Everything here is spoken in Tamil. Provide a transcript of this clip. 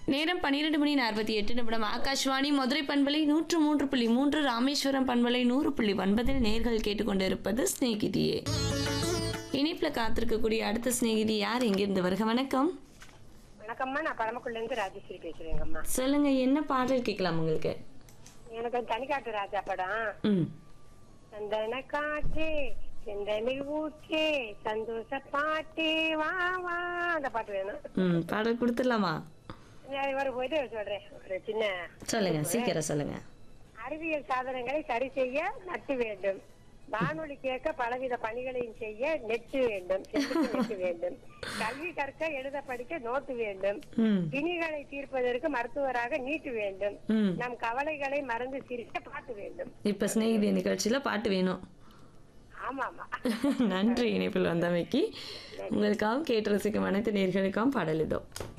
நேரம் பன்னிரெண்டு மணி நாற்பத்தி எட்டு நிமிடம் ஆகாஷ்வாணி மதுரை பண்பலை நூற்று மூன்று புள்ளி மூன்று ராமேஸ்வரம் பண்பலை நூறு புள்ளி ஒன்பதில் நேர்கள் கேட்டுக்கொண்டிருப்பது ஸ்நேகிதியே இணைப்பில் காத்திருக்கக்கூடிய அடுத்த ஸ்நேகிதி யார் எங்கிருந்து வருக வணக்கம் வணக்கம்மா நான் பரமக்குள்ள இருந்து ராஜேஸ்வரி பேசுறேங்கம்மா சொல்லுங்க என்ன பாடல் கேட்கலாம் உங்களுக்கு எனக்கு வந்து தனிக்காட்டு ராஜா படம் ம் சந்தன காற்றே செந்தமிழ் ஊற்றே சந்தோஷ பாட்டே வா வா அந்த பாட்டு வேணும் ம் பாடல் கொடுத்துடலாமா நான் இவரு போயிட்டு சொல்றேன் ஒரு சின்ன சொல்லுங்க சீக்கிரம் சொல்லுங்க அறிவியல் சாதனங்களை சரி செய்ய நட்டு வேண்டும் வானொலி கேட்க பலவித பணிகளையும் செய்ய நெட்டு வேண்டும் செல்லுக்கு நெட்டு வேண்டும் கல்வி கற்க எழுத படிக்க நோட்டு வேண்டும் ம் பிணிகளை தீர்ப்பதற்கு மருத்துவராக நீட்டு வேண்டும் ம் நம் கவலைகளை மறந்து சிரிக்க பாட்டு வேண்டும் இப்போ ஸ்நேகிதி நிகழ்ச்சியில் பாட்டு வேணும் ஆமா ஆமா நன்றி இணைப்பில் வந்தமைக்கு உங்களுக்காகவும் கேட்டு ரசிக்கும் அனைத்து நேர்களுக்காகவும் பாடல் இதோ